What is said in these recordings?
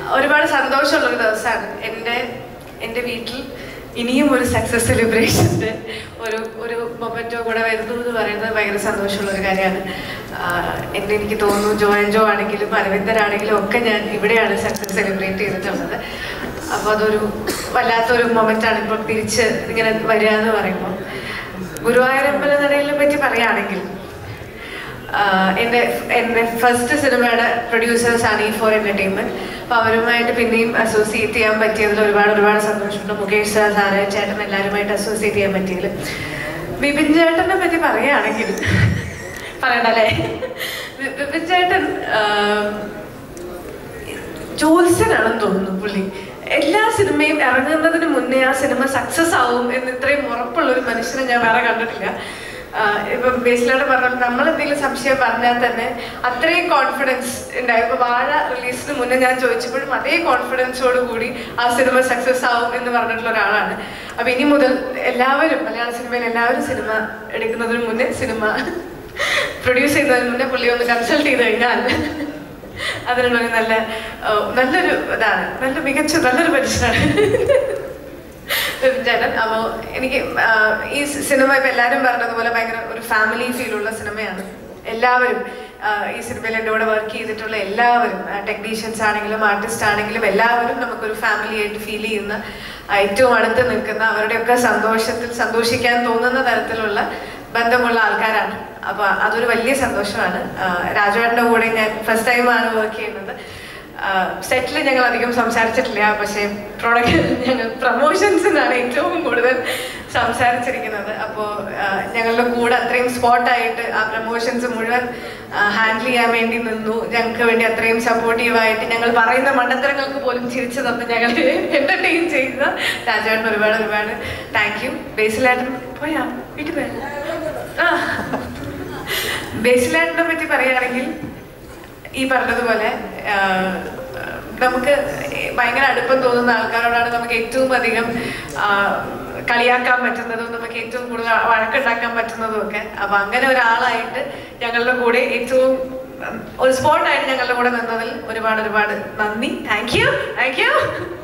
ഒരുപാട് സന്തോഷമുള്ളൊരു ദിവസമാണ് എൻ്റെ എൻ്റെ വീട്ടിൽ ഇനിയും ഒരു സക്സസ് സെലിബ്രേഷൻ്റെ ഒരു ഒരു മൊമെൻറ്റോ കൂടെ വരുന്നു എന്ന് പറയുന്നത് ഭയങ്കര സന്തോഷമുള്ള ഒരു കാര്യമാണ് എൻ്റെ എനിക്ക് തോന്നുന്നു ജോയൻ ജോ ആണെങ്കിലും അരവിന്ദനാണെങ്കിലും ഒക്കെ ഞാൻ ഇവിടെയാണ് സക്സസ് സെലിബ്രേറ്റ് ചെയ്തിട്ടുള്ളത് അപ്പോൾ അതൊരു വല്ലാത്തൊരു മൊമെൻ്റാണ് ഇപ്പോൾ തിരിച്ച് ഇങ്ങനെ വരിക എന്ന് പറയുമ്പോൾ ഗുരുവായൂരമ്പല നടയിലെ പറ്റി പറയുകയാണെങ്കിൽ ആഹ് എൻ്റെ എൻ്റെ ഫസ്റ്റ് സിനിമയുടെ പ്രൊഡ്യൂസേഴ്സ് ആണ് ഈ ഫോർ എൻ്റർടൈൻമെൻറ്റ് അപ്പോൾ അവരുമായിട്ട് പിന്നെയും അസോസിയേറ്റ് ചെയ്യാൻ പറ്റിയതിൽ ഒരുപാട് ഒരുപാട് സന്തോഷമുണ്ട് മുകേഷ് സാർ സാറ് ചേട്ടൻ എല്ലാവരുമായിട്ട് അസോസിയേറ്റ് ചെയ്യാൻ പറ്റിയതിൽ ബിപിൻ ചേട്ടനെ പറ്റി പറയുകയാണെങ്കിൽ പറയണ്ടല്ലേ ബി- ബിപിൻ ചേട്ടൻ ആഹ്, ജോത്സ്യനാണെന്ന് തോന്നുന്നു പുള്ളി എല്ലാ സിനിമയും ഇറങ്ങുന്നതിന് മുന്നേ ആ സിനിമ സക്സസ് ആവും എന്ന് ഇത്രയും ഉറപ്പുള്ള ഒരു മനുഷ്യനെ ഞാൻ വേറെ കണ്ടിട്ടില്ല ആഹ് ഇപ്പം ബേസിലോട് പറഞ്ഞാൽ നമ്മൾ എന്തെങ്കിലും സംശയം പറഞ്ഞാൽ തന്നെ അത്രയും കോൺഫിഡൻസ് ഉണ്ടായി ഇപ്പൊ വാഴ റിലീസിന് മുന്നേ ഞാൻ ചോദിച്ചപ്പോഴും അതേ കോൺഫിഡൻസോട് കൂടി ആ സിനിമ സക്സസ് ആവും എന്ന് പറഞ്ഞിട്ടുള്ള ഒരാളാണ് അപ്പൊ ഇനി മുതൽ എല്ലാവരും മലയാള സിനിമയിൽ എല്ലാവരും സിനിമ എടുക്കുന്നതിന് മുന്നേ സിനിമ പ്രൊഡ്യൂസ് ചെയ്യുന്നതിന് മുന്നേ പുള്ളി ഒന്ന് കൺസൾട്ട് ചെയ്ത് കഴിഞ്ഞാൽ അതിനുള്ളൊരു നല്ല ആ, നല്ലൊരു ഇതാണ് നല്ല മികച്ച നല്ലൊരു മനുഷ്യനാണ് ചേട്ടൻ അപ്പോൾ എനിക്ക് ആ, ഈ സിനിമ ഇപ്പം എല്ലാവരും പറഞ്ഞതുപോലെ ഭയങ്കര ഒരു ഫാമിലി ഫീലുള്ള സിനിമയാണ് എല്ലാവരും ആ, ഈ സിനിമയിൽ എൻ്റെ കൂടെ വർക്ക് ചെയ്തിട്ടുള്ള എല്ലാവരും ടെക്നീഷ്യൻസ് ആണെങ്കിലും ആർട്ടിസ്റ്റ് ആണെങ്കിലും എല്ലാവരും നമുക്കൊരു ഫാമിലി ആയിട്ട് ഫീൽ ചെയ്യുന്ന ആ, ഏറ്റവും അടുത്ത് നിൽക്കുന്ന അവരുടെയൊക്കെ സന്തോഷത്തിൽ സന്തോഷിക്കാൻ തോന്നുന്ന തരത്തിലുള്ള ബന്ധമുള്ള ആൾക്കാരാണ് അപ്പൊ അതൊരു വലിയ സന്തോഷമാണ് രാജുവേട്ടൻ്റെ കൂടെ ഞാൻ ഫസ്റ്റ് ടൈമാണ് വർക്ക് ചെയ്യുന്നത് സെറ്റിൽ ഞങ്ങൾ അധികം സംസാരിച്ചിട്ടില്ല പക്ഷേ പ്രൊഡക്റ്റ് ഞങ്ങൾ പ്രൊമോഷൻസിനാണ് ഏറ്റവും കൂടുതൽ സംസാരിച്ചിരിക്കുന്നത് അപ്പോൾ ഞങ്ങളുടെ കൂടെ അത്രയും സ്പോട്ടായിട്ട് ആ പ്രൊമോഷൻസ് മുഴുവൻ ഹാൻഡിൽ ചെയ്യാൻ വേണ്ടി നിന്നു ഞങ്ങൾക്ക് വേണ്ടി അത്രയും സപ്പോർട്ടീവായിട്ട് ഞങ്ങൾ പറയുന്ന മണ്ടത്തരങ്ങൾക്ക് പോലും ചിരിച്ചു തന്ന് ഞങ്ങൾ എൻ്റർടൈൻ ചെയ്ത രാജേട്ടൻ ഒരുപാട് ഒരുപാട് താങ്ക് യു ബേസിലായിട്ട് പോയാ വീട്ടിൽ പോയാ ആ ബേസിലായിട്ടിനെ പറ്റി പറയുകയാണെങ്കിൽ ഈ പറഞ്ഞതുപോലെ ആ, നമുക്ക് ഭയങ്കര അടുപ്പം തോന്നുന്ന ആൾക്കാരോടാണ് നമുക്ക് ഏറ്റവും അധികം ആ, കളിയാക്കാൻ പറ്റുന്നതും നമുക്ക് ഏറ്റവും കൂടുതൽ വഴക്കുണ്ടാക്കാൻ പറ്റുന്നതും ഒക്കെ അപ്പൊ അങ്ങനെ ഒരാളായിട്ട് ഞങ്ങളുടെ കൂടെ ഏറ്റവും ഉം, ഒരു സ്പോട്ടായിട്ട് ഞങ്ങളുടെ കൂടെ നിന്നതിൽ ഒരുപാട് ഒരുപാട് നന്ദി താങ്ക് യു താങ്ക് യു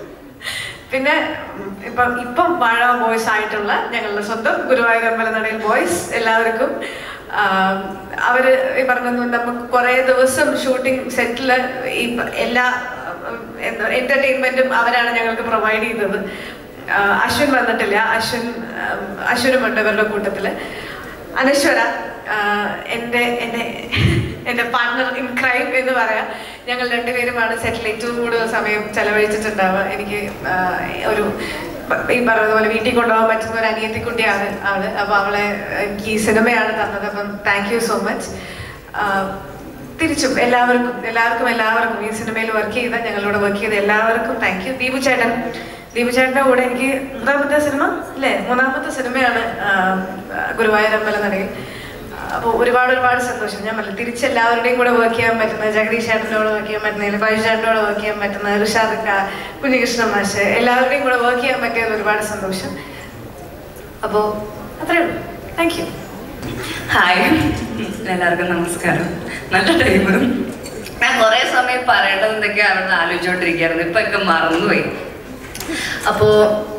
പിന്നെ ഉം, ഇപ്പം ഇപ്പം വാഴ ബോയ്സ് ആയിട്ടുള്ള ഞങ്ങളുടെ സ്വന്തം ഗുരുവായൂർ അമ്പലനടയിൽ ബോയ്സ് എല്ലാവർക്കും ആം, അവര് ഈ പറഞ്ഞ നമുക്ക് കുറെ ദിവസം ഷൂട്ടിംഗ് സെറ്റിൽ ഈ പ- എല്ലാ എന്റർടൈൻമെന്റും അവരാണ് ഞങ്ങൾക്ക് പ്രൊവൈഡ് ചെയ്തത് ആ, അശ്വിൻ വന്നിട്ടില്ല അശ്വിൻ ആം, അശ്വിനും ഉണ്ട് ഇവരുടെ കൂട്ടത്തില് അനശ്വര ആഹ് എൻ്റെ എൻ്റെ എൻ്റെ പാർട്ട്ണർ ഇൻ ക്രൈം എന്ന് പറയാം ഞങ്ങൾ രണ്ടുപേരുമാണ് സെറ്റിൽ ഏറ്റവും കൂടുതൽ സമയം ചെലവഴിച്ചിട്ടുണ്ടാവുക എനിക്ക് ആഹ് ഒരു ഈ പറഞ്ഞതുപോലെ വീട്ടിൽ കൊണ്ടുപോകാൻ പറ്റുന്ന ഒരു അനിയത്തിക്കുട്ടിയാണ് ആള് അപ്പോൾ അവളെ എനിക്ക് ഈ സിനിമയാണ് തന്നത് അപ്പം താങ്ക് യു സോ മച്ച് തിരിച്ചും എല്ലാവർക്കും എല്ലാവർക്കും എല്ലാവർക്കും ഈ സിനിമയിൽ വർക്ക് ചെയ്ത ഞങ്ങളോട് വർക്ക് ചെയ്ത എല്ലാവർക്കും താങ്ക് യു ദീപു ചേട്ടൻ ദീപു ചേട്ടൻ്റെ കൂടെ എനിക്ക് മൂന്നാമത്തെ സിനിമ അല്ലേ മൂന്നാമത്തെ സിനിമയാണ് ആഹ്, ഗുരുവായൂർ അമ്പലനടയിൽ അപ്പോൾ ഒരുപാട് ഒരുപാട് സന്തോഷം ഞാൻ പറഞ്ഞു തിരിച്ച് എല്ലാവരുടെയും കൂടെ വർക്ക് ചെയ്യാൻ പറ്റുന്ന ജഗദീഷ് ചേട്ടൻ്റെ കൂടെ വർക്ക് ചെയ്യാൻ പറ്റുന്ന ബൈജു ചേട്ടൻ്റെ കൂടെ വർക്ക് ചെയ്യാൻ പറ്റുന്ന ഋഷാദക്ക കുഞ്ഞികൃഷ്ണ മാഷ് എല്ലാവരുടെയും കൂടെ വർക്ക് ചെയ്യാൻ പറ്റിയത് ഒരുപാട് സന്തോഷം അപ്പോൾ അത്രേ ഉള്ളൂ താങ്ക് യു ഹായ് എല്ലാവർക്കും നമസ്കാരം നല്ല ടൈം ഞാൻ കുറേ സമയം പറയേണ്ടത് എന്തൊക്കെയാ അവിടെ ആലോചിച്ചോണ്ടിരിക്കുകയായിരുന്നു ഇപ്പൊ ഒക്കെ മറന്നുപോയി അപ്പോ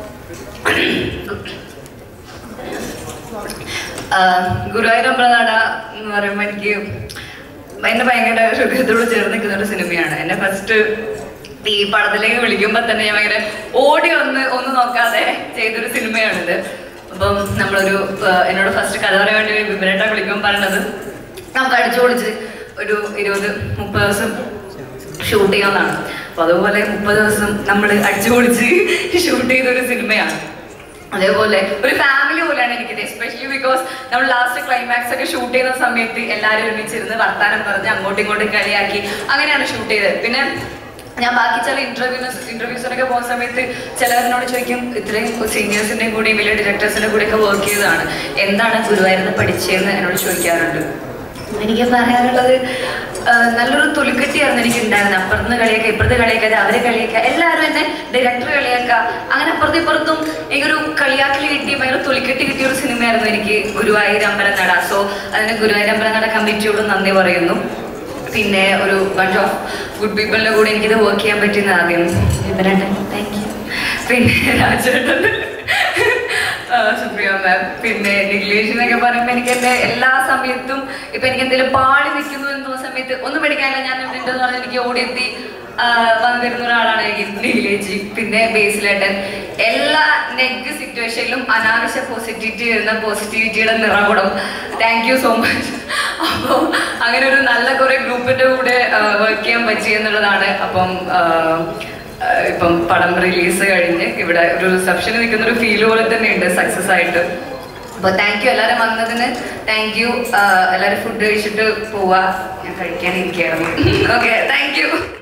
ആഹ് ഗുരുവായൂർ അമ്പലനട എന്ന് പറയുമ്പോൾ എനിക്ക് എന്നെ ഭയങ്കര ഹൃദയത്തോട് ചേർന്ന് നിൽക്കുന്ന ഒരു സിനിമയാണ് എന്നെ ഫസ്റ്റ് ഈ പടത്തിലേക്ക് വിളിക്കുമ്പോൾ തന്നെ ഞാൻ ഭയങ്കര ഓടി വന്ന് ഒന്നും നോക്കാതെ ചെയ്തൊരു സിനിമയാണിത് അപ്പം നമ്മളൊരു ആഹ് എന്നോട് ഫസ്റ്റ് കഥ പറയാൻ വേണ്ടി വിപരേട്ട വിളിക്കുമ്പോൾ പറയണത് നമുക്ക് അടിച്ചു പൊളിച്ച് ഒരു ഇരുപത് മുപ്പത് ദിവസം ഷൂട്ട് ചെയ്യാവുന്നതാണ് അപ്പൊ അതുപോലെ മുപ്പത് ദിവസം നമ്മൾ അടിച്ചു പൊളിച്ച് ഷൂട്ട് ചെയ്ത ഒരു സിനിമയാണ് അതേപോലെ ഒരു ഫാമിലി പോലെയാണ് എനിക്കിത് എസ്പെഷ്യലി ബിക്കോസ് നമ്മൾ ലാസ്റ്റ് ക്ലൈമാക്സ് ഒക്കെ ഷൂട്ട് ചെയ്യുന്ന സമയത്ത് എല്ലാവരും ഒരുമിച്ചിരുന്ന് വർത്താനം പറഞ്ഞ് അങ്ങോട്ടും ഇങ്ങോട്ടും കളിയാക്കി അങ്ങനെയാണ് ഷൂട്ട് ചെയ്തത് പിന്നെ ഞാൻ ബാക്കി ചില ഇന്റർവ്യൂസ് ഇന്റർവ്യൂസിനൊക്കെ പോകുന്ന സമയത്ത് ചിലവരിനോട് ചോദിക്കും ഇത്രയും സീനിയേഴ്സിന്റെയും കൂടി വലിയ ഡയറക്ടേഴ്സിന്റെ കൂടെ ഒക്കെ വർക്ക് ചെയ്തതാണ് എന്താണ് ഗുരുവായൂരിന്ന് പഠിച്ചതെന്ന് എന്നോട് ചോദിക്കാറുണ്ട് എനിക്ക് പറയാനുള്ളത് ആ, നല്ലൊരു തൊലിക്കെട്ടിയായിരുന്നു എനിക്ക് ഉണ്ടായിരുന്നത് അപ്പുറത്ത് കളിയൊക്കെ ഇപ്പുറത്ത് കളിയൊക്കെ അവരെ കളിയൊക്കെ എല്ലാവരും എന്നെ ഡയറക്ടർ കളിയാക്കുക അങ്ങനെ അപ്പുറത്തും ഇപ്പുറത്തും എനിക്കൊരു കളിയാക്കൽ കിട്ടിയ ഭയങ്കര തൊലിക്കെട്ടി കിട്ടിയ ഒരു സിനിമയായിരുന്നു എനിക്ക് ഗുരുവായൂർ അമ്പലനട സോ അതിന് ഗുരുവായൂർ അമ്പലനട കമ്മിറ്റിയോട് നന്ദി പറയുന്നു പിന്നെ ഒരു ബഞ്ച് ഓഫ് ഗുഡ് പീപ്പിളിൻ്റെ കൂടെ എനിക്കിത് വർക്ക് ചെയ്യാൻ പറ്റുന്ന ആദ്യം ഇവരേട്ടൻ താങ്ക് യു പിന്നെ രാജേട്ടൻ സുപ്രിയ മാം പിന്നെ നിഗ്ലേഷ് എന്നൊക്കെ പറയുമ്പോൾ എനിക്ക് എൻ്റെ എല്ലാ സമയത്തും ഇപ്പൊ എനിക്ക് എന്തെങ്കിലും പാടി നിൽക്കുന്നു എന്ന് തോന്നുന്ന സമയത്ത് ഒന്നും പഠിക്കാനില്ല ഞാൻ ഇവിടെ ഉണ്ടെന്ന് പറഞ്ഞാൽ എനിക്ക് ഓടിയെത്തി ആ, വന്നു തരുന്ന ഒരാളാണ് എനിക്ക് നിഗ്ലേജി പിന്നെ ബേസിലേട്ടൻ എല്ലാ നെഗ് സിറ്റുവേഷനിലും അനാവശ്യ പോസിറ്റിവിറ്റി വരുന്ന പോസിറ്റിവിറ്റിയുടെ നിറകുടം താങ്ക് യു സോ മച്ച് അപ്പോൾ അങ്ങനെ ഒരു നല്ല കുറെ ഗ്രൂപ്പിന്റെ കൂടെ വർക്ക് ചെയ്യാൻ പറ്റി എന്നുള്ളതാണ് അപ്പം ആ, ആഹ് ഇപ്പം പടം റിലീസ് കഴിഞ്ഞ് ഇവിടെ ഒരു റിസപ്ഷന് നിൽക്കുന്ന ഒരു ഫീൽ പോലെ തന്നെ ഉണ്ട് സക്സസ് ആയിട്ട് അപ്പോൾ താങ്ക് യു എല്ലാവരും വന്നതിന് താങ്ക് യു എല്ലാവരും ഫുഡ് കഴിച്ചിട്ട് പോവാ ഞാൻ കഴിക്കാനിരിക്കുകയായിരുന്നു ഓക്കെ താങ്ക് യു